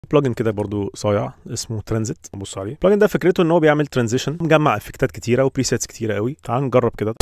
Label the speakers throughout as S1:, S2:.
S1: بلجن كده برضو صايع اسمه ترانزيت بص عليه البلجن ده فكرته ان هو بيعمل ترانزيشن مجمع افكتات كتيره وبريسيتس كتيره قوي تعال نجرب كده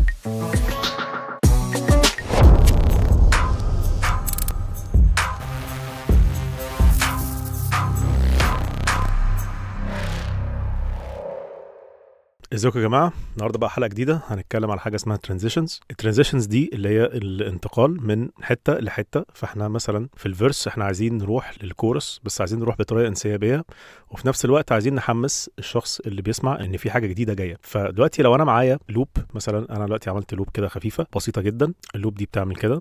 S1: ازيكم يا جماعه النهارده بقى حلقه جديده هنتكلم على حاجه اسمها ترانزيشنز الترانزيشنز دي اللي هي الانتقال من حته لحته فاحنا مثلا في الفيرس احنا عايزين نروح للكورس بس عايزين نروح بطريقه انسيابيه وفي نفس الوقت عايزين نحمس الشخص اللي بيسمع ان في حاجه جديده جايه فدلوقتي لو انا معايا لوب مثلا انا دلوقتي عملت لوب كده خفيفه بسيطه جدا اللوب دي بتعمل كده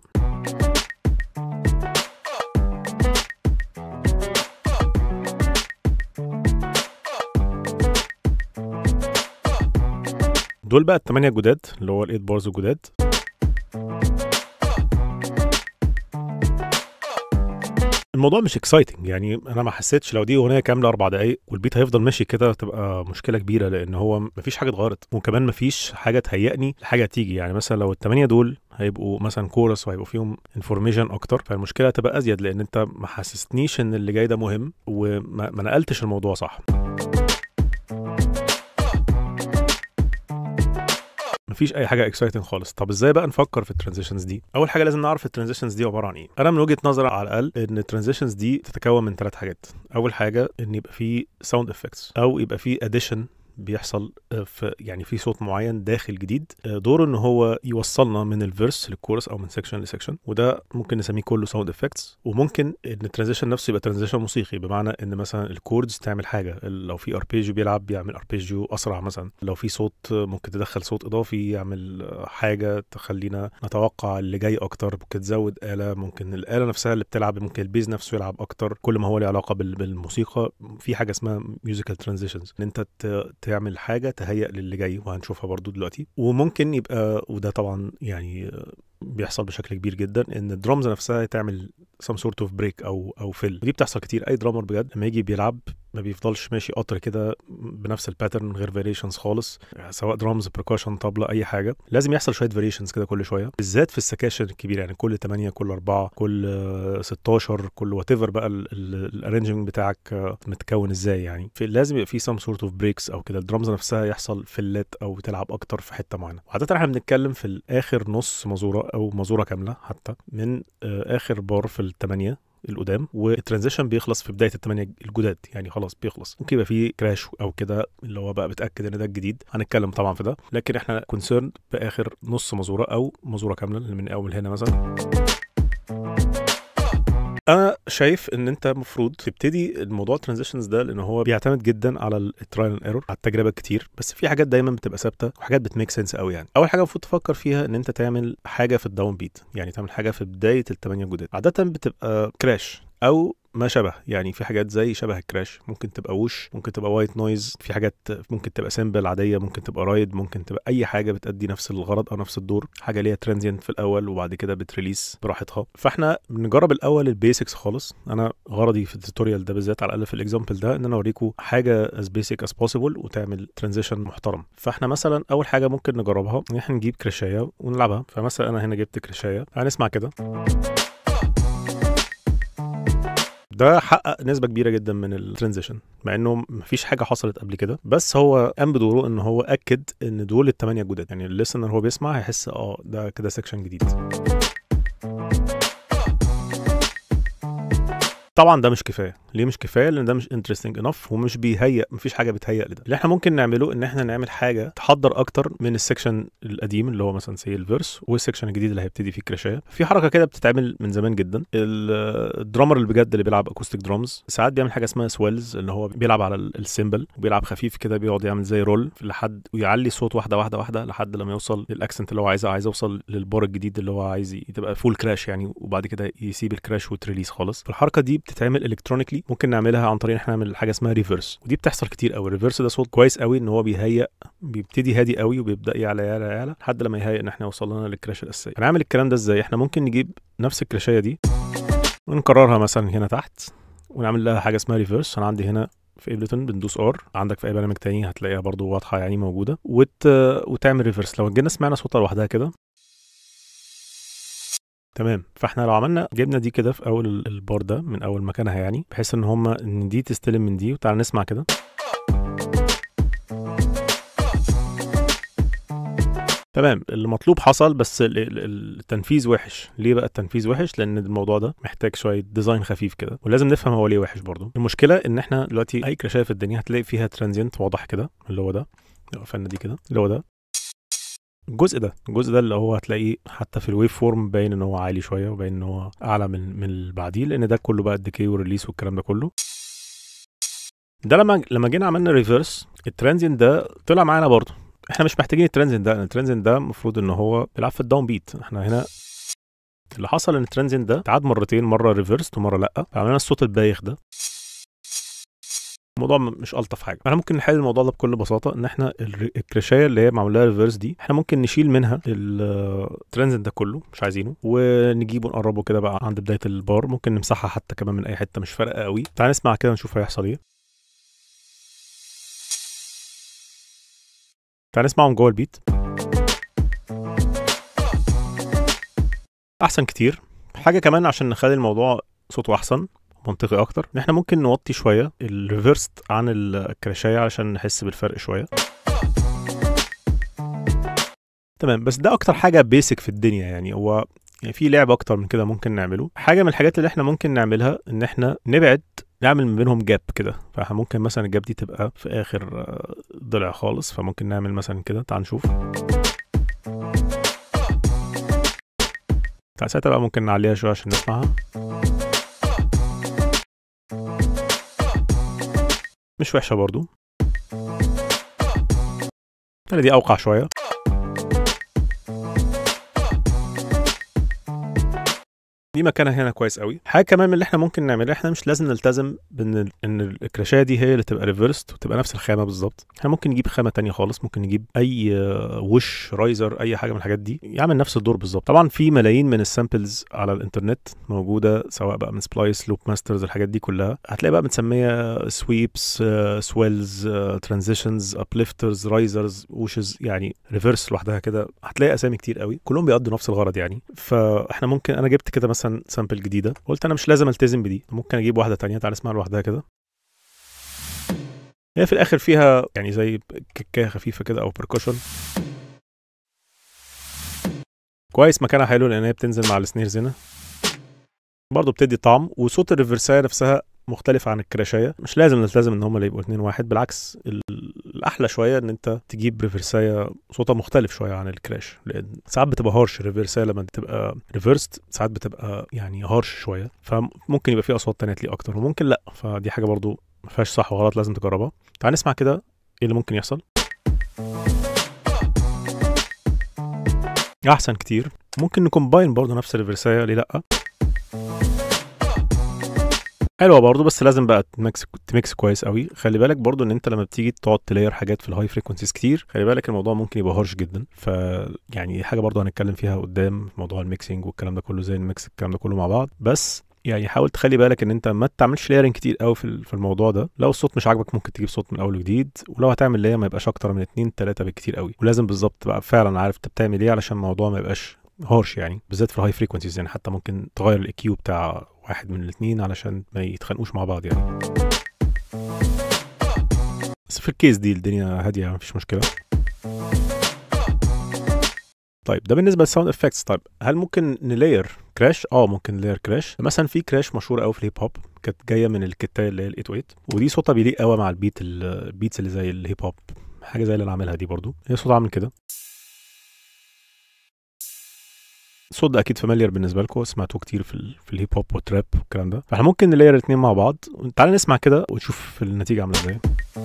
S1: دول بقى الثمانية جداد اللي هو الايت بارز الجداد الموضوع مش اكسايتنج يعني انا ما حسيتش لو دي اغنيه كامله اربع دقايق والبيت هيفضل ماشي كده تبقى مشكله كبيره لان هو مفيش حاجه اتغيرت وكمان مفيش حاجه تهيئني لحاجه تيجي يعني مثلا لو الثمانيه دول هيبقوا مثلا كورس وهيبقوا فيهم انفورميشن اكتر فالمشكله هتبقى ازيد لان انت ما حسستنيش ان اللي جاي ده مهم وما ما نقلتش الموضوع صح مفيش اي حاجه اكسايتنج خالص طب ازاي بقى نفكر في الترانزيشنز دي اول حاجه لازم نعرف الترانزيشنز دي عباره عن ايه انا من وجهه نظري على الاقل ان الترانزيشنز دي تتكون من ثلاث حاجات اول حاجه ان يبقى في ساوند افكتس او يبقى في اديشن بيحصل في يعني في صوت معين داخل جديد دوره ان هو يوصلنا من الفيرس للكورس او من سيكشن لسيكشن وده ممكن نسميه كله ساوند افكتس وممكن ان الترانزيشن نفسه يبقى ترانزيشن موسيقي بمعنى ان مثلا الكوردز تعمل حاجه لو في اربيجيو بيلعب بيعمل اربيجيو اسرع مثلا لو في صوت ممكن تدخل صوت اضافي يعمل حاجه تخلينا نتوقع اللي جاي اكتر ممكن تزود اله ممكن الاله نفسها اللي بتلعب ممكن البيز نفسه يلعب اكتر كل ما هو له علاقه بالموسيقى في حاجه اسمها ميوزيكال ترانزيشنز ان انت تعمل حاجه تهيأ للي جاي وهنشوفها برضو دلوقتي وممكن يبقى وده طبعا يعني بيحصل بشكل كبير جدا ان الدرامز نفسها تعمل سم سورت اوف بريك او او فيل ودي بتحصل كتير اي درامر بجد لما يجي بيلعب ما بيفضلش ماشي قطر كده بنفس الباترن من غير فاريشنز خالص سواء درامز بركاشن طبله اي حاجه لازم يحصل شويه فاريشنز كده كل شويه بالذات في السكاشن الكبيره يعني كل 8 كل 4 كل 16 كل وات ايفر بقى الارينجمنت بتاعك متكون ازاي يعني في لازم يبقى في سم سورت اوف بريكس او كده الدرامز نفسها يحصل فلات او تلعب اكتر في حته معينه وعاده احنا بنتكلم في الاخر نص مزوره او مزوره كامله حتى من اخر بار في الثمانيه القدام والترانزيشن بيخلص في بدايه الثمانيه الجداد يعني خلاص بيخلص ممكن يبقى فيه كراش او كده اللي هو بقى بتاكد ان ده الجديد هنتكلم طبعا في ده لكن احنا كونسيرن باخر نص مزوره او مزوره كامله من اول هنا مثلا انا شايف ان انت المفروض تبتدي الموضوع الترانزيشنز ده لان هو بيعتمد جدا على الترايل اند ايرور على التجربه كتير بس في حاجات دايما بتبقى ثابته وحاجات بتميك سنس قوي يعني اول حاجه المفروض تفكر فيها ان انت تعمل حاجه في الداون بيت يعني تعمل حاجه في بدايه الثمانيه الجداد عاده بتبقى كراش او ما شبه يعني في حاجات زي شبه الكراش ممكن تبقى وش ممكن تبقى وايت نويز في حاجات ممكن تبقى سيمبل عاديه ممكن تبقى رايد ممكن تبقى اي حاجه بتأدي نفس الغرض او نفس الدور حاجه ليها ترانزينت في الاول وبعد كده بتريليس براحتها فاحنا بنجرب الاول البيسكس خالص انا غرضي في التوتوريال ده بالذات على الاقل في الاكزامبل ده ان انا اوريكم حاجه از بيسك از بوسيبل وتعمل ترانزيشن محترم فاحنا مثلا اول حاجه ممكن نجربها ان احنا نجيب كريشايه ونلعبها فمثلا انا هنا جبت كريشايه هنسمع كده ده حقق نسبه كبيره جدا من الترانزيشن مع انه مفيش حاجه حصلت قبل كده بس هو قام بدوره ان هو اكد ان دول الثمانيه الجداد يعني الليسنر هو بيسمع هيحس اه ده كده سيكشن جديد طبعا ده مش كفايه ليه مش كفايه لان ده مش انترستنج انف ومش بيهيئ مفيش حاجه بتهيئ لده اللي احنا ممكن نعمله ان احنا نعمل حاجه تحضر اكتر من السكشن القديم اللي هو مثلا سي الفيرس والسكشن الجديد اللي هيبتدي فيه كراشيه في حركه كده بتتعمل من زمان جدا الدرامر اللي بجد اللي بيلعب اكوستيك درامز ساعات بيعمل حاجه اسمها سويلز اللي هو بيلعب على السيمبل وبيلعب خفيف كده بيقعد يعمل زي رول لحد ويعلي الصوت واحده واحده واحده لحد لما يوصل للاكسنت اللي هو عايزه عايز يوصل للبار الجديد اللي هو عايز تبقى فول كراش يعني وبعد كده يسيب الكراش وتريليس خالص فالحركه دي بتتعمل الكترونيكلي ممكن نعملها عن طريق ان احنا نعمل حاجه اسمها ريفرس ودي بتحصل كتير قوي الريفرس ده صوت كويس قوي ان هو بيهيئ بيبتدي هادي قوي وبيبدا يعلى يعلى يعلى لحد لما يهيئ ان احنا وصلنا للكراش الاساسيه هنعمل الكلام ده ازاي احنا ممكن نجيب نفس الكراشيه دي ونكررها مثلا هنا تحت ونعمل لها حاجه اسمها ريفرس انا عندي هنا في ايبلتون بندوس ار عندك في اي برنامج تاني هتلاقيها برضو واضحه يعني موجوده وت... وتعمل ريفرس لو جينا سمعنا صوتها لوحدها كده تمام فاحنا لو عملنا جبنا دي كده في اول ال- البار ده من اول مكانها يعني بحيث ان هما ان دي تستلم من دي وتعالى نسمع كده تمام اللي مطلوب حصل بس ال- ال- التنفيذ وحش ليه بقى التنفيذ وحش لان الموضوع ده محتاج شويه ديزاين خفيف كده ولازم نفهم هو ليه وحش برضو المشكله ان احنا دلوقتي اي كراشيه في الدنيا هتلاقي فيها ترانزينت واضح كده اللي هو ده قفلنا دي كده اللي هو ده الجزء ده الجزء ده اللي هو هتلاقيه حتى في الويف فورم باين ان هو عالي شويه وباين ان هو اعلى من من اللي بعديه لان ده كله بقى الديكي والريليس والكلام ده كله ده لما لما جينا عملنا ريفرس الترانزينت ده طلع معانا برضه احنا مش محتاجين الترانزينت ده الترانزينت ده المفروض ان هو بيلعب في الداون بيت احنا هنا اللي حصل ان الترانزينت ده اتعاد مرتين مره ريفرس ومره لا فعملنا الصوت البايخ ده الموضوع م- مش الطف حاجه احنا ممكن نحل الموضوع ده بكل بساطه ان احنا الر- الكراشيه اللي هي معمول لها ريفرس دي احنا ممكن نشيل منها الترانزيت ده كله مش عايزينه ونجيبه نقربه كده بقى عند بدايه البار ممكن نمسحها حتى كمان من اي حته مش فارقه قوي تعال نسمع كده نشوف هيحصل ايه تعال نسمعه من جوه البيت احسن كتير حاجه كمان عشان نخلي الموضوع صوته احسن منطقي اكتر ان احنا ممكن نوطي شويه الريفرست عن الكراشيه علشان نحس بالفرق شويه تمام بس ده اكتر حاجه بيسك في الدنيا يعني هو يعني في لعب اكتر من كده ممكن نعمله حاجه من الحاجات اللي احنا ممكن نعملها ان احنا نبعد نعمل ما بينهم جاب كده فاحنا ممكن مثلا الجاب دي تبقى في اخر آه، ضلع خالص فممكن نعمل مثلا كده تعال نشوف تعال ساعتها بقى ممكن نعليها شويه عشان نسمعها مش وحشه برضو خلي دي اوقع شويه دي مكانها هنا كويس قوي حاجه كمان من اللي احنا ممكن نعملها احنا مش لازم نلتزم بان ال- ان الكراشيه دي هي اللي تبقى ريفرست وتبقى نفس الخامه بالظبط احنا ممكن نجيب خامه تانية خالص ممكن نجيب اي آه، وش رايزر اي حاجه من الحاجات دي يعمل نفس الدور بالظبط طبعا في ملايين من السامبلز على الانترنت موجوده سواء بقى من سبلايس لوب ماسترز الحاجات دي كلها هتلاقي بقى متسميه سويبس سويلز ترانزيشنز ابليفترز رايزرز وشز يعني ريفرس لوحدها كده هتلاقي اسامي كتير قوي كلهم بيقضوا نفس الغرض يعني فاحنا ممكن انا جبت كده مثلا سامبل جديده قلت انا مش لازم التزم بدي ممكن اجيب واحده تانية تعال اسمعها لوحدها كده هي في الاخر فيها يعني زي كيكايه خفيفه كده او بركوشن كويس مكانها حلو لان هي بتنزل مع السنيرز هنا برضه بتدي طعم وصوت الريفرسايه نفسها مختلف عن الكراشيه مش لازم نلتزم ان هم اللي يبقوا اتنين واحد بالعكس ال- الاحلى شويه ان انت تجيب ريفرسايه صوتها مختلف شويه عن الكراش لان ساعات بتبقى هارش الريفرسايه لما تبقى ريفرست ساعات بتبقى يعني هارش شويه فممكن يبقى في اصوات تانية تليق اكتر وممكن لا فدي حاجه برضو ما فيهاش صح وغلط لازم تجربها تعال نسمع كده ايه اللي ممكن يحصل احسن كتير ممكن نكومباين برضو نفس الريفرسايه ليه لا حلوه برضو بس لازم بقى تميكس تميكس كويس قوي خلي بالك برضو ان انت لما بتيجي تقعد تلاير حاجات في الهاي فريكونسيز كتير خلي بالك الموضوع ممكن يبقى هارش جدا ف يعني دي حاجه برضو هنتكلم فيها قدام موضوع الميكسينج والكلام ده كله زي الميكس الكلام ده كله مع بعض بس يعني حاول تخلي بالك ان انت ما تعملش لايرنج كتير قوي في ال- في الموضوع ده لو الصوت مش عاجبك ممكن تجيب صوت من اول وجديد ولو هتعمل لاير ما يبقاش اكتر من اتنين تلاته بالكتير قوي ولازم بالظبط تبقى فعلا عارف انت بتعمل ايه علشان الموضوع ما يبقاش هارش يعني بالذات في الهاي فريكونسيز يعني حتى ممكن تغير الاكيو بتاع واحد من الاثنين علشان ما يتخانقوش مع بعض يعني بس في الكيس دي الدنيا هاديه مفيش مشكله طيب ده بالنسبه للساوند افكتس طيب هل ممكن نلاير كراش اه ممكن نلاير كراش مثلا في كراش مشهور قوي في الهيب هوب كانت جايه من الكتايه اللي هي ال 808 ودي صوتها بيليق قوي مع البيت البيتس اللي زي الهيب هوب حاجه زي اللي انا عاملها دي برضو هي صوتها عامل كده الصوت ده اكيد فاميليار بالنسبه لكم سمعتوه كتير في ال في الهيب هوب والتراب والكلام ده فاحنا ممكن نلاير الاثنين مع بعض تعال نسمع كده ونشوف النتيجه عامله ازاي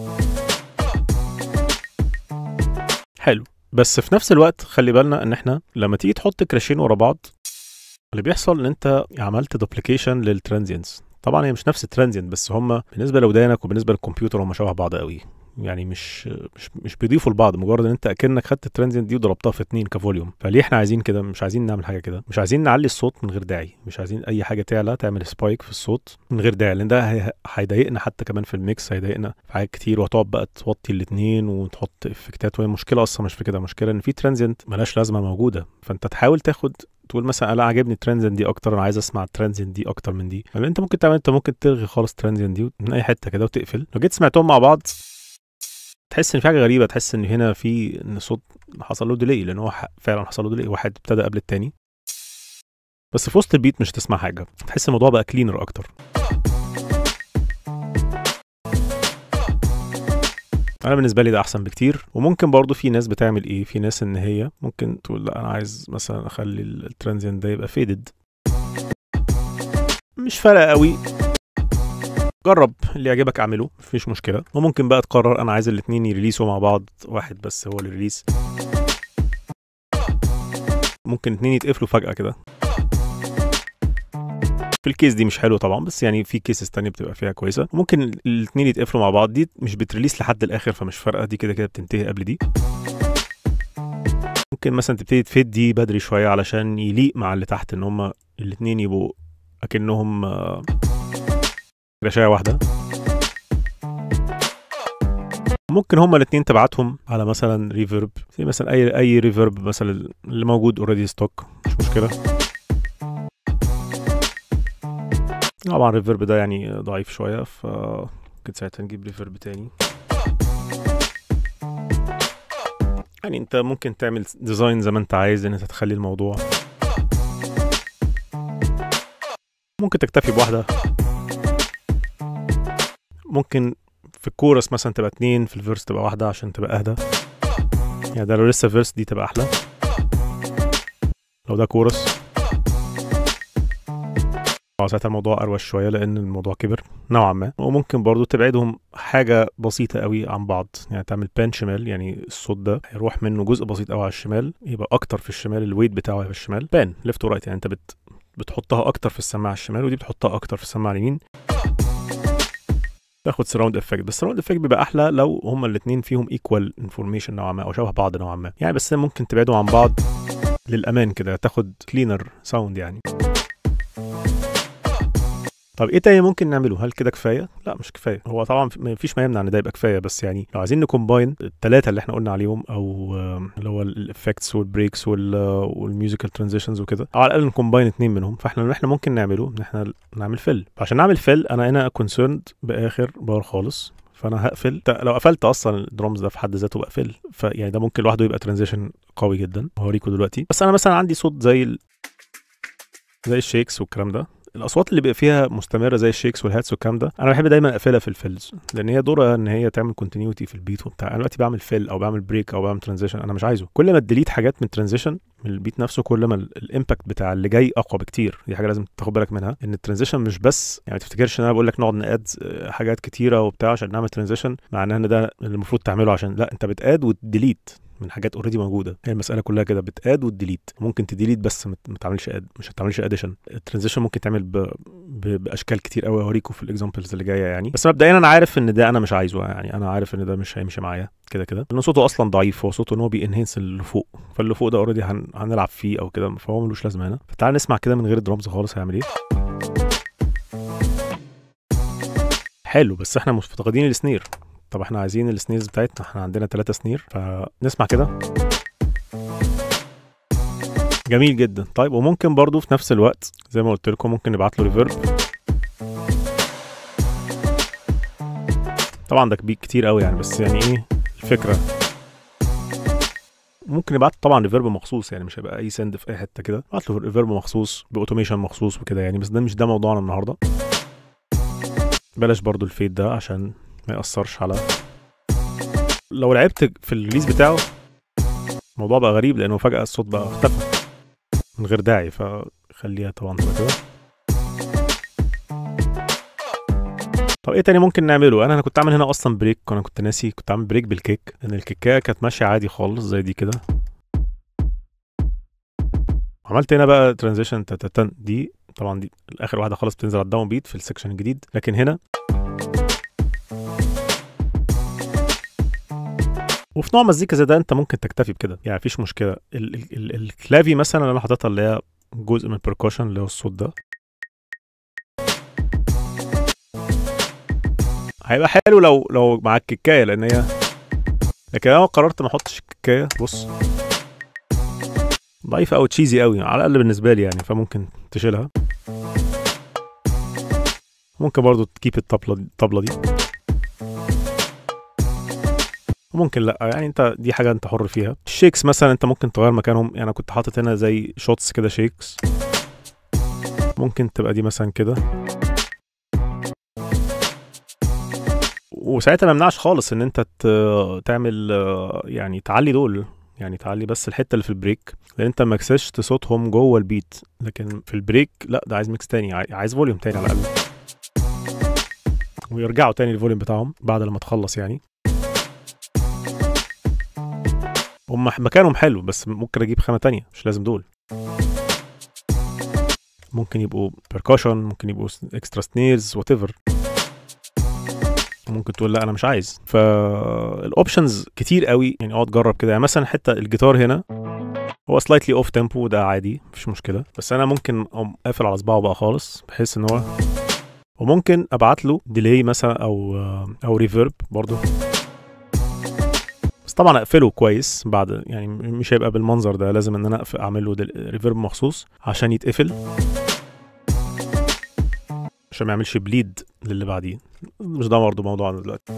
S1: حلو بس في نفس الوقت خلي بالنا ان احنا لما تيجي تحط كراشين ورا بعض اللي بيحصل ان انت عملت دوبليكيشن للترانزينز طبعا هي مش نفس الترانزينت بس هم بالنسبه لودانك وبالنسبه للكمبيوتر هم شبه بعض قوي يعني مش مش مش بيضيفوا لبعض مجرد ان انت اكنك خدت الترانزينت دي وضربتها في اتنين كفوليوم فليه احنا عايزين كده مش عايزين نعمل حاجه كده مش عايزين نعلي الصوت من غير داعي مش عايزين اي حاجه تعلى تعمل سبايك في الصوت من غير داعي لان ده هي- هيضايقنا حتى كمان في الميكس هيضايقنا في حاجات كتير وهتقعد بقى توطي الاتنين وتحط افكتات وهي المشكله اصلا مش في كده المشكله ان في ترانزينت ملهاش لازمه موجوده فانت تحاول تاخد تقول مثلا انا عاجبني الترانزينت دي اكتر انا عايز اسمع الترانزينت دي اكتر من دي فانت انت ممكن تعمل انت ممكن تلغي خالص الترانزينت دي من اي حته كده وتقفل لو جيت سمعتهم مع بعض تحس ان في حاجه غريبه تحس ان هنا في ان الصوت حصل له ديلي لان هو ح- فعلا حصل له ديلي واحد ابتدى قبل التاني بس في وسط البيت مش هتسمع حاجه تحس الموضوع بقى كلينر اكتر انا بالنسبه لي ده احسن بكتير وممكن برضو في ناس بتعمل ايه في ناس ان هي ممكن تقول لا انا عايز مثلا اخلي الترانزينت ده يبقى فيدد مش فارقه قوي جرب اللي يعجبك اعمله مفيش مشكله وممكن بقى تقرر انا عايز الاتنين يريليسوا مع بعض واحد بس هو اللي ريليس ممكن اتنين يتقفلوا فجاه كده في الكيس دي مش حلو طبعا بس يعني في كيسز تانية بتبقى فيها كويسه ممكن الاثنين يتقفلوا مع بعض دي مش بتريليس لحد الاخر فمش فارقه دي كده كده بتنتهي قبل دي ممكن مثلا تبتدي تفيد دي بدري شويه علشان يليق مع اللي تحت ان هما الاثنين يبقوا اكنهم آه، رشايه واحده ممكن هما الاثنين تبعتهم على مثلا ريفيرب زي مثلا اي اي ريفيرب مثلا اللي موجود اوريدي ستوك مش مشكله طبعا الريفيرب ده يعني ضعيف شويه ف ممكن ساعتها نجيب ريفيرب تاني يعني انت ممكن تعمل ديزاين زي ما انت عايز ان انت تخلي الموضوع ممكن تكتفي بواحده ممكن في الكورس مثلا تبقى اتنين في الفيرس تبقى واحده عشان تبقى اهدى يعني ده لو لسه فيرس دي تبقى احلى لو ده كورس اه ساعتها الموضوع اروش شويه لان الموضوع كبر نوعا ما وممكن برضو تبعدهم حاجه بسيطه قوي عن بعض يعني تعمل بان شمال يعني الصوت ده هيروح منه جزء بسيط قوي على الشمال يبقى اكتر في الشمال الويت بتاعه هيبقى الشمال بان ليفت ورايت يعني انت بت بتحطها اكتر في السماعه الشمال ودي بتحطها اكتر في السماعه اليمين تاخد سراوند افكت بس السراوند افكت بيبقى احلى لو هما الاثنين فيهم ايكوال انفورميشن نوعا ما او شبه بعض نوعا ما يعني بس ممكن تبعدوا عن بعض للامان كده تاخد كلينر ساوند يعني طب ايه تاني ممكن نعمله هل كده كفايه لا مش كفايه هو طبعا ما فيش ما يمنع ان ده يبقى كفايه بس يعني لو عايزين نكومباين الثلاثه اللي احنا قلنا عليهم او آم، اللي هو الافكتس والبريكس والميوزيكال ترانزيشنز وكده او على الاقل نكومباين اتنين منهم فاحنا اللي احنا ممكن نعمله ان احنا نعمل فيل عشان نعمل فيل انا هنا كونسيرند باخر بار خالص فانا هقفل ت- لو قفلت اصلا الدرامز ده في حد ذاته بقفل فيعني ده ممكن لوحده يبقى ترانزيشن قوي جدا هوريكم دلوقتي بس انا مثلا عندي صوت زي ال... زي الشيكس والكلام ده الاصوات اللي بيبقى فيها مستمره زي الشيكس والهاتس والكلام ده انا بحب دايما اقفلها في الفيلز لان هي دورها ان هي تعمل كونتينيوتي في البيت وبتاع انا دلوقتي بعمل فيل او بعمل بريك او بعمل ترانزيشن انا مش عايزه كل ما تديليت حاجات من الترانزيشن من البيت نفسه كل ما ال- الامباكت بتاع اللي جاي اقوى بكتير دي حاجه لازم تاخد بالك منها ان الترانزيشن مش بس يعني ما تفتكرش ان انا بقول لك نقعد ناد آه، حاجات كتيره وبتاع عشان نعمل ترانزيشن معناها ان ده اللي المفروض تعمله عشان لا انت بتاد وتديليت من حاجات اوريدي موجوده هي المساله كلها كده بتاد وتديليت ممكن تديليت بس ما ما تعملش اد مش هتعملش اديشن الترانزيشن ممكن تعمل ب... ب... باشكال كتير قوي اوريكم في الاكزامبلز اللي جايه يعني بس مبدئيا انا عارف ان ده انا مش عايزه يعني انا عارف ان ده مش هيمشي معايا كده كده لان صوته اصلا ضعيف هو صوته ان هو بينهنس اللي فوق فاللي فوق ده اوريدي هن... هنلعب فيه او كده فهو ملوش لازمه هنا فتعال نسمع كده من غير درامز خالص هيعمل ايه حلو بس احنا مفتقدين السنير طب احنا عايزين السنيرز بتاعتنا احنا عندنا ثلاثة سنير فنسمع كده جميل جدا طيب وممكن برضو في نفس الوقت زي ما قلت لكم ممكن نبعت له ريفيرب طبعا ده كبير كتير قوي يعني بس يعني ايه الفكره ممكن نبعت طبعا ريفيرب مخصوص يعني مش هيبقى اي سند في اي حته كده نبعت له ريفيرب مخصوص باوتوميشن مخصوص وكده يعني بس ده مش ده موضوعنا النهارده بلاش برضو الفيد ده عشان ما يأثرش على لو لعبت في الريليز بتاعه الموضوع بقى غريب لانه فجأة الصوت بقى اختفى من غير داعي فخليها طبعا تبقى كده طب ايه تاني ممكن نعمله انا انا كنت عامل هنا اصلا بريك انا كنت ناسي كنت عامل بريك بالكيك ان الكيكايه كانت ماشيه عادي خالص زي دي كده عملت هنا بقى ترانزيشن تتن دي طبعا دي اخر واحده خالص بتنزل على الداون بيت في السكشن الجديد لكن هنا وفي نوع مزيكا زي ده انت ممكن تكتفي بكده يعني مفيش مشكله ال- ال- ال- الكلافي مثلا اللي انا حاططها اللي هي جزء من البركوشن اللي هو الصوت ده هيبقى حلو لو لو معاك كيكايه لان هي لكن انا قررت ما احطش الكيكايه بص ضعيفه او تشيزي قوي على الاقل بالنسبه لي يعني فممكن تشيلها ممكن برضو تكيب الطبلة دي الطبلة دي ممكن لا يعني انت دي حاجة انت حر فيها الشيكس مثلا انت ممكن تغير مكانهم يعني انا كنت حاطط هنا زي شوتس كده شيكس ممكن تبقى دي مثلا كده وساعتها ما يمنعش خالص ان انت ت- تعمل آه، يعني تعلي دول يعني تعلي بس الحته اللي في البريك لان انت ما كسشت صوتهم جوه البيت لكن في البريك لا ده عايز ميكس تاني عاي- عايز فوليوم تاني على الاقل ويرجعوا تاني الفوليوم بتاعهم بعد لما تخلص يعني هم مكانهم حلو بس ممكن اجيب خامه تانية مش لازم دول ممكن يبقوا بيركوشن ممكن يبقوا اكسترا سنيرز وات ايفر ممكن تقول لا انا مش عايز فالاوبشنز كتير قوي يعني اقعد جرب كده يعني مثلا حته الجيتار هنا هو سلايتلي اوف تيمبو ده عادي مفيش مشكله بس انا ممكن اقوم قافل على صباعه بقى خالص بحيث ان هو وممكن ابعت له ديلي مثلا او او ريفيرب برضو بس طبعا اقفله كويس بعد يعني مش هيبقى بالمنظر ده لازم ان انا أقف- اعمل له ريفيرب مخصوص عشان يتقفل عشان ما يعملش بليد للي بعديه مش ده برضه موضوعنا دلوقتي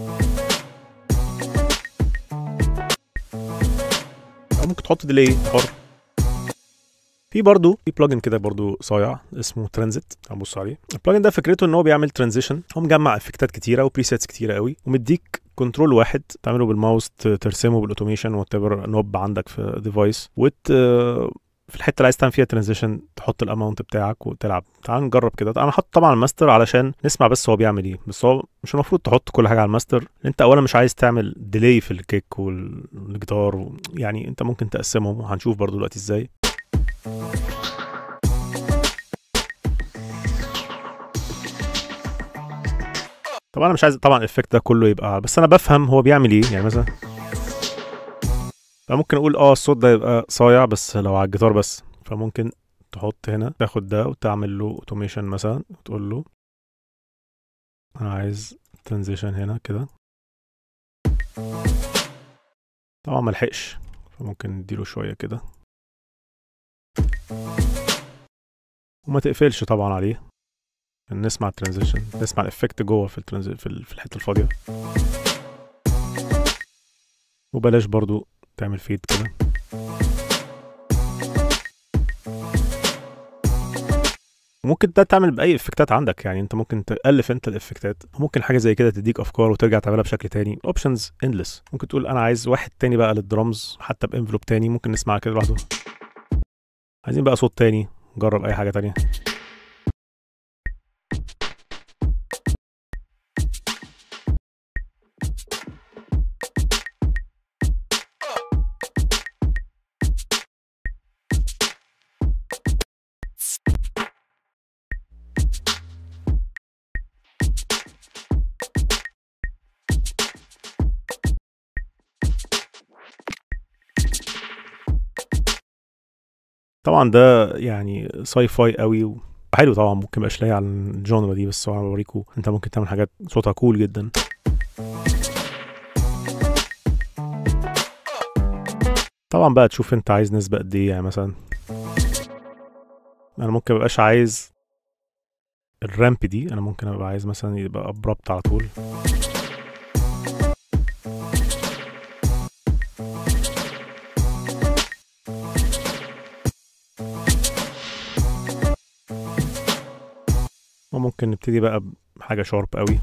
S1: أو ممكن تحط ديلي حر في برضه في بلجن كده برضه صايع اسمه ترانزيت هنبص عليه البلجن ده فكرته ان هو بيعمل ترانزيشن هو مجمع افكتات كتيره وبريسيتس كتيره قوي ومديك كنترول واحد تعمله بالماوس ت- ترسمه بالاوتوميشن وات ايفر نوب عندك في ديفايس وت في الحته اللي عايز تعمل فيها ترانزيشن تحط الاماونت بتاعك وتلعب تعال نجرب كده انا حاطط طبعا الماستر علشان نسمع بس هو بيعمل ايه بس هو مش المفروض تحط كل حاجه على الماستر انت اولا مش عايز تعمل ديلي في الكيك والجيتار و... يعني انت ممكن تقسمهم وهنشوف برضو دلوقتي ازاي طبعا انا مش عايز طبعا الافكت ده كله يبقى بس انا بفهم هو بيعمل ايه يعني مثلا فممكن اقول اه الصوت ده يبقى صايع بس لو على الجيتار بس فممكن تحط هنا تاخد ده وتعمل له اوتوميشن مثلا وتقول له انا عايز ترانزيشن هنا كده طبعا ملحقش فممكن نديله شويه كده وما تقفلش طبعا عليه عشان نسمع الترانزيشن نسمع الافكت جوه في الترانزي في ال- في الحته الفاضيه وبلاش برضو تعمل فيد كده ممكن ده تعمل باي افكتات عندك يعني انت ممكن تالف انت الافكتات ممكن حاجه زي كده تديك افكار وترجع تعملها بشكل تاني اوبشنز اندلس ممكن تقول انا عايز واحد تاني بقى للدرامز حتى بانفلوب تاني ممكن نسمع كده لوحده عايزين بقى صوت تاني نجرب اي حاجه تانية طبعا ده يعني ساي فاي قوي و... حلو طبعا ممكن مبقاش لاقي على الجونرا دي بس انا بوريكم انت ممكن تعمل حاجات صوتها كول جدا طبعا بقى تشوف انت عايز نسبة قد ايه يعني مثلا انا ممكن مبقاش عايز الرامب دي انا ممكن ابقى عايز مثلا يبقى ابربت على طول وممكن نبتدي بقى بحاجة شارب قوي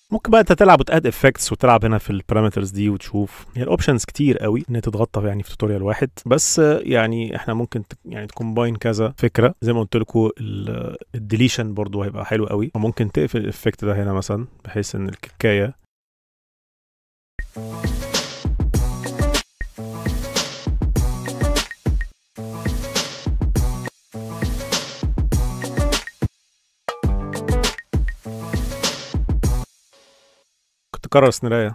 S1: ممكن بقى انت تلعب وتاد افكتس وتلعب هنا في البارامترز دي وتشوف هي الاوبشنز كتير قوي ان هي تتغطى يعني في توتوريال واحد بس يعني احنا ممكن ت... يعني تكومباين كذا فكره زي ما قلت لكم الديليشن برضو هيبقى حلو قوي وممكن تقفل الافكت ده هنا مثلا بحيث ان الكيكايه كنت تكرر سنرايه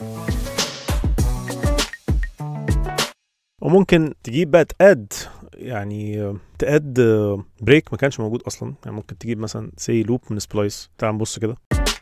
S1: وممكن تجيب بقى تاد يعني تاد بريك ما كانش موجود اصلا يعني ممكن تجيب مثلا سي لوب من سبلايس تعال نبص كده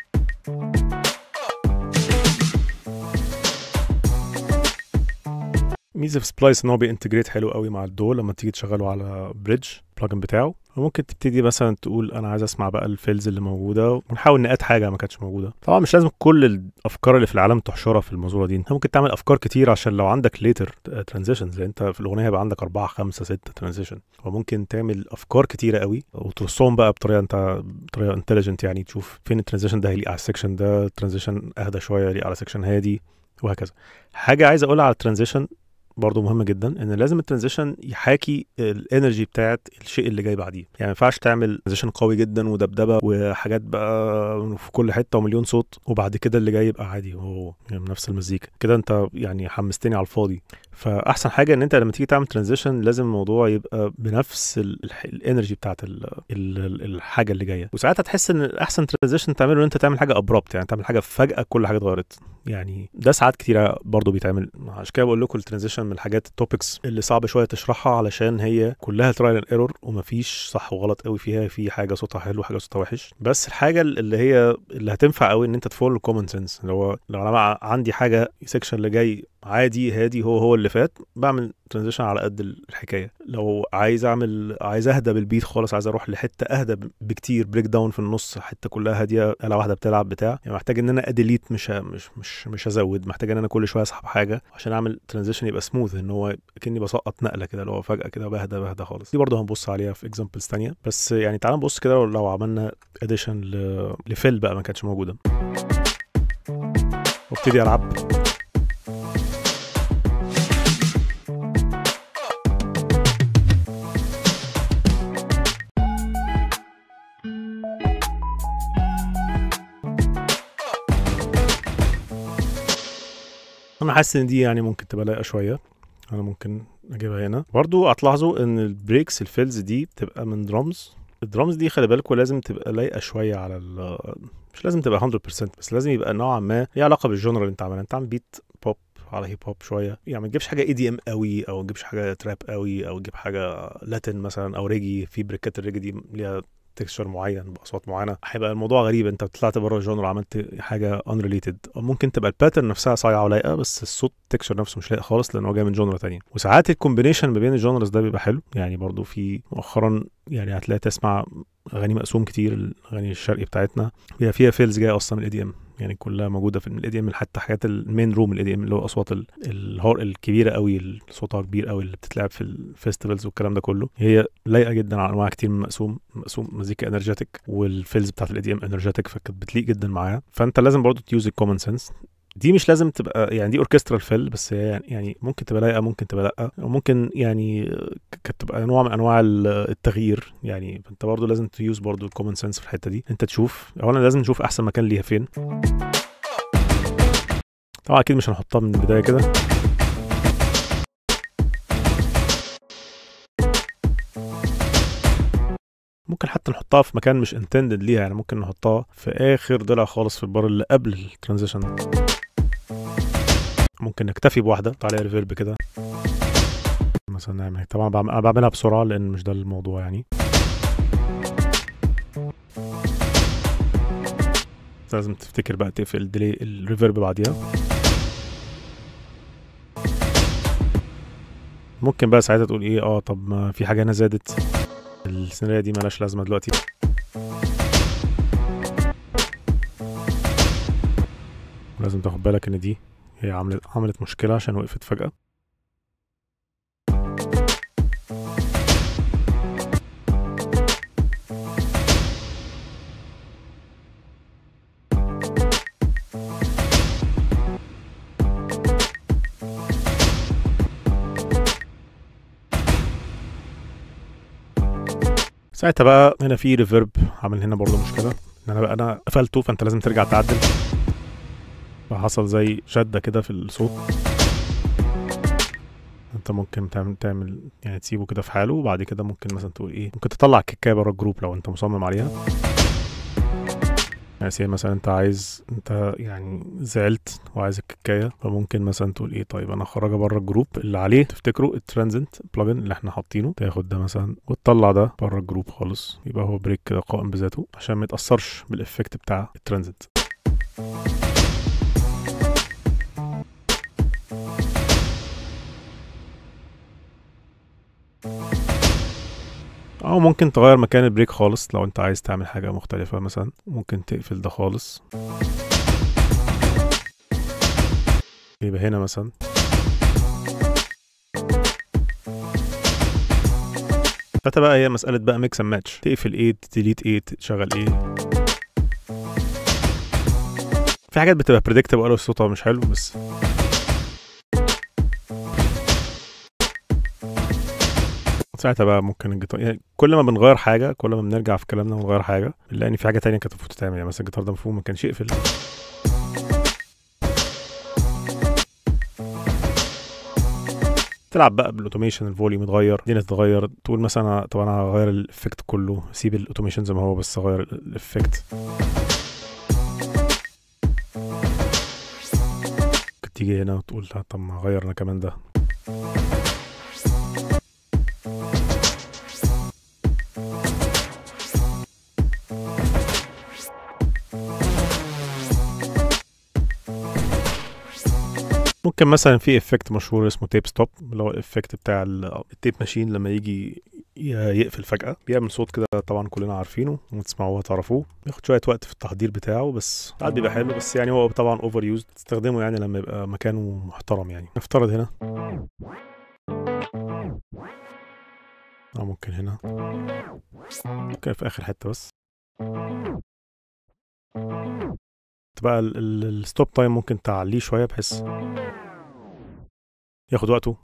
S1: ميزه في سبلايس ان هو بينتجريت حلو قوي مع الدو لما تيجي تشغله على بريدج البلجن بتاعه وممكن تبتدي مثلا تقول انا عايز اسمع بقى الفيلز اللي موجوده ونحاول نقاد حاجه ما كانتش موجوده طبعا مش لازم كل الافكار اللي في العالم تحشرها في المزوره دي انت ممكن تعمل افكار كتير عشان لو عندك ليتر ترانزيشن زي انت في الاغنيه هيبقى عندك أربعة خمسة ستة ترانزيشن وممكن تعمل افكار كتيره قوي وترصهم بقى بطريقه انت بطريقه انتليجنت يعني تشوف فين الترانزيشن ده هيليق على السكشن ده ترانزيشن اهدى شويه يليق على سكشن هادي وهكذا حاجه عايز اقولها على الترانزيشن برضه مهمة جدا ان لازم الترانزيشن يحاكي الانرجي بتاعت الشيء اللي جاي بعديه يعني ما ينفعش تعمل ترانزيشن قوي جدا ودبدبه وحاجات بقى في كل حته ومليون صوت وبعد كده اللي جاي يبقى عادي هو يعني نفس المزيكا كده انت يعني حمستني على الفاضي فاحسن حاجه ان انت لما تيجي تعمل ترانزيشن لازم الموضوع يبقى بنفس الانرجي بتاعت ال ال الحاجه اللي جايه وساعتها تحس ان احسن ترانزيشن تعمله ان انت تعمل حاجه ابربت يعني تعمل حاجه فجاه كل حاجه اتغيرت يعني ده ساعات كتيره برضه بيتعمل عشان كده بقول لكم الترانزيشن من الحاجات التوبكس اللي صعب شويه تشرحها علشان هي كلها ترايل اند ايرور ومفيش صح وغلط قوي فيها في حاجه صوتها حلو وحاجه صوتها وحش بس الحاجه اللي هي اللي هتنفع قوي ان انت تفولو الكومن سنس اللي هو لو انا عندي حاجه سيكشن اللي جاي عادي هادي هو هو اللي فات بعمل ترانزيشن على قد الحكايه لو عايز اعمل عايز اهدى بالبيت خالص عايز اروح لحته اهدى بكتير بريك داون في النص حته كلها هاديه اله واحده بتلعب بتاع يعني محتاج ان انا اديليت مش مش مش مش هزود محتاج ان انا كل شويه اسحب حاجه عشان اعمل ترانزيشن يبقى سموث ان هو كاني بسقط نقله كده اللي هو فجاه كده بهدى بهدى خالص دي برضه هنبص عليها في اكزامبلز ثانيه بس يعني تعال نبص كده لو عملنا اديشن لفيل بقى ما كانتش موجوده وابتدي العب انا حاسس ان دي يعني ممكن تبقى لايقه شويه انا ممكن اجيبها هنا برضو هتلاحظوا ان البريكس الفيلز دي بتبقى من درامز الدرامز دي خلي بالكم لازم تبقى لايقه شويه على ال مش لازم تبقى 100% بس لازم يبقى نوعا ما ليها علاقه بالجونر اللي انت عاملها انت عامل بيت بوب على هيب هوب شويه يعني ما تجيبش حاجه اي دي ام قوي او ما تجيبش حاجه تراب قوي او تجيب حاجه لاتين مثلا او ريجي في بريكات الريجي دي ليها تكستشر معين باصوات معينه هيبقى الموضوع غريب انت طلعت بره الجونر وعملت حاجه انريليتد ممكن تبقى الباترن نفسها صايعه ولايقه بس الصوت التكستشر نفسه مش لايق خالص لان هو جاي من جونر تانية وساعات الكومبينيشن ما بين الجونرز ده بيبقى حلو يعني برضو في مؤخرا يعني هتلاقي تسمع اغاني مقسوم كتير الاغاني الشرقي بتاعتنا هي فيها فيلز جايه اصلا من الاي دي ام يعني كلها موجوده في الاي دي ام حتى حاجات المين روم الاي دي ام اللي هو اصوات الهور الكبيره قوي اللي صوتها كبير قوي اللي بتتلعب في الفيستيفالز والكلام ده كله هي لايقه جدا على انواع كتير من مقسوم مقسوم مزيكا انرجيتك والفيلز بتاعت الاي دي ام انرجيتك فكانت بتليق جدا معاها فانت لازم برضو تيوز الكومن سنس دي مش لازم تبقى يعني دي اوركسترال فيل بس هي يعني ممكن تبقى لايقه ممكن تبقى لا وممكن يعني كانت تبقى نوع من انواع التغيير يعني فانت برضو لازم تيوز برضو الكومن سنس في الحته دي انت تشوف اولا لازم نشوف احسن مكان ليها فين طبعا اكيد مش هنحطها من البدايه كده ممكن حتى نحطها في مكان مش انتندد ليها يعني ممكن نحطها في اخر ضلع خالص في البار اللي قبل الترانزيشن ممكن نكتفي بواحده تعالى ريفيرب كده مثلا نعمل طبعا انا بعملها بسرعه لان مش ده الموضوع يعني لازم تفتكر بقى تقفل الديلي الريفيرب بعديها ممكن بقى ساعتها تقول ايه اه طب ما في حاجه هنا زادت السيناريو دي ملهاش لازمه دلوقتي لازم تاخد بالك ان دي هي عملت عملت مشكله عشان وقفت فجاه ساعتها بقى هنا في ريفيرب عامل هنا برضه مشكله ان انا بقى انا قفلته فانت لازم ترجع تعدل فحصل زي شده كده في الصوت انت ممكن تعمل تعمل يعني تسيبه كده في حاله وبعد كده ممكن مثلا تقول ايه ممكن تطلع الكيكايه بره الجروب لو انت مصمم عليها يعني سي مثلا انت عايز انت يعني زعلت وعايز الكيكايه فممكن مثلا تقول ايه طيب انا هخرجها بره الجروب اللي عليه تفتكروا الترانزنت بلجن اللي احنا حاطينه تاخد ده مثلا وتطلع ده بره الجروب خالص يبقى هو بريك كده قائم بذاته عشان ما يتاثرش بالافكت بتاع الترانزنت او ممكن تغير مكان البريك خالص لو انت عايز تعمل حاجة مختلفة مثلا ممكن تقفل ده خالص يبقى هنا مثلا فتا بقى هي مسألة بقى ميكس اند ماتش تقفل ايه تديليت ايه تشغل ايه في حاجات بتبقى بريدكتبل قوي صوتها مش حلو بس ساعتها بقى ممكن الجيتار يعني كل ما بنغير حاجه كل ما بنرجع في كلامنا ونغير حاجه بنلاقي ان في حاجه تانية كانت المفروض تتعمل يعني مثلا الجيتار ده المفروض ما كانش يقفل تلعب بقى بالاوتوميشن الفوليوم يتغير الدنيا تتغير تقول مثلا طب انا هغير الافكت كله سيب الاوتوميشن زي ما هو بس اغير الافكت تيجي هنا وتقول لا طب ما اغير انا كمان ده ممكن مثلا في افكت مشهور اسمه تيب ستوب اللي هو الافكت بتاع التيب ماشين لما يجي يقفل فجأة بيعمل صوت كده طبعا كلنا عارفينه وتسمعوه تعرفوه بياخد شوية وقت في التحضير بتاعه بس ساعات بيبقى حلو بس يعني هو طبعا اوفر يوز تستخدمه يعني لما يبقى مكانه محترم يعني نفترض هنا او ممكن هنا ممكن في اخر حتة بس بقى الستوب تايم ممكن تعليه شويه بحيث ياخد وقته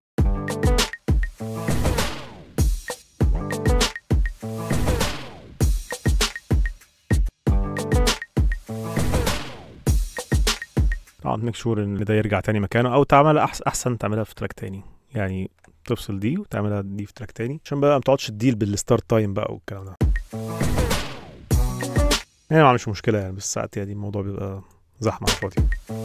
S1: تقعد ميك شور ان ده يرجع تاني مكانه او تعملها أحسن, احسن تعملها في تراك تاني يعني تفصل دي وتعملها دي في تراك تاني عشان بقى ما تقعدش تديل بالستارت تايم بقى والكلام ده يعني ما مش مشكله يعني بس ساعات يعني الموضوع بيبقى زحمه على الفاضي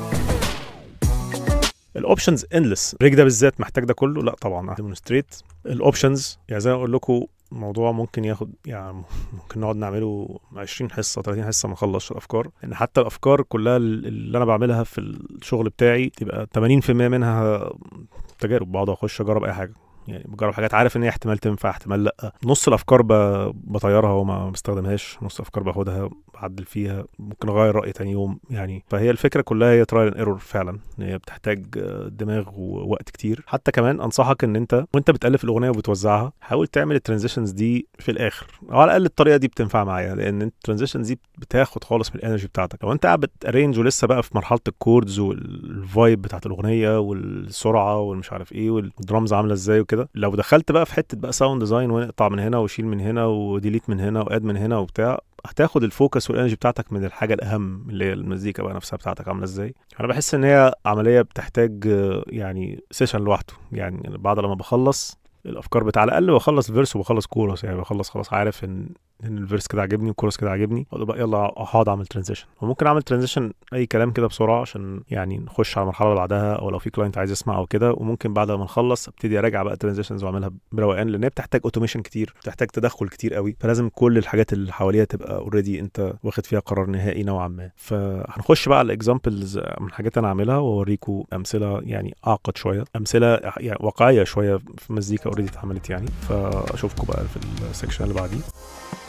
S1: الاوبشنز اندلس بريك ده بالذات محتاج ده كله لا طبعا ديمونستريت الاوبشنز يعني زي ما اقول لكم الموضوع ممكن ياخد يعني ممكن نقعد نعمله 20 حصه 30 حصه ما نخلصش الافكار ان حتى الافكار كلها اللي انا بعملها في الشغل بتاعي تبقى 80% منها تجارب بقعد اخش اجرب اي حاجه يعني بجرب حاجات عارف ان هي احتمال تنفع احتمال لا نص الافكار بطيرها وما بستخدمهاش نص الافكار باخدها بعدل فيها ممكن اغير رايي تاني يوم يعني فهي الفكره كلها هي ترايل ايرور فعلا ان هي بتحتاج دماغ ووقت كتير حتى كمان انصحك ان انت وانت بتالف الاغنيه وبتوزعها حاول تعمل الترانزيشنز دي في الاخر او على الاقل الطريقه دي بتنفع معايا لان الترانزيشنز دي بتاخد خالص من الانرجي بتاعتك لو انت قاعد بتارينج ولسه بقى في مرحله الكوردز والفايب بتاعت الاغنيه والسرعه والمش عارف ايه والدرامز عامله ازاي وكده لو دخلت بقى في حته بقى ساوند ديزاين ونقطع من هنا وشيل من هنا وديليت من هنا واد من هنا وبتاع هتاخد الفوكس والانرجي بتاعتك من الحاجه الاهم اللي هي المزيكا بقى نفسها بتاعتك عامله ازاي انا بحس ان هي عمليه بتحتاج يعني سيشن لوحده يعني بعد لما بخلص الافكار بتاع على الاقل بخلص فيرس وبخلص كورس يعني بخلص خلاص عارف ان ان الفيرس كده عاجبني والكورس كده عاجبني اقول بقى يلا هقعد اعمل ترانزيشن وممكن اعمل ترانزيشن اي كلام كده بسرعه عشان يعني نخش على المرحله اللي بعدها او لو في كلاينت عايز يسمع او كده وممكن بعد ما نخلص ابتدي اراجع بقى ترانزيشنز واعملها بروقان لان هي بتحتاج اوتوميشن كتير بتحتاج تدخل كتير قوي فلازم كل الحاجات اللي حواليها تبقى اوريدي انت واخد فيها قرار نهائي نوعا ما فهنخش بقى على الاكزامبلز من حاجات انا عاملها واوريكم امثله يعني اعقد شويه امثله يعني واقعيه شويه في مزيكا اوريدي اتعملت يعني فاشوفكم بقى في السكشن اللي بعديه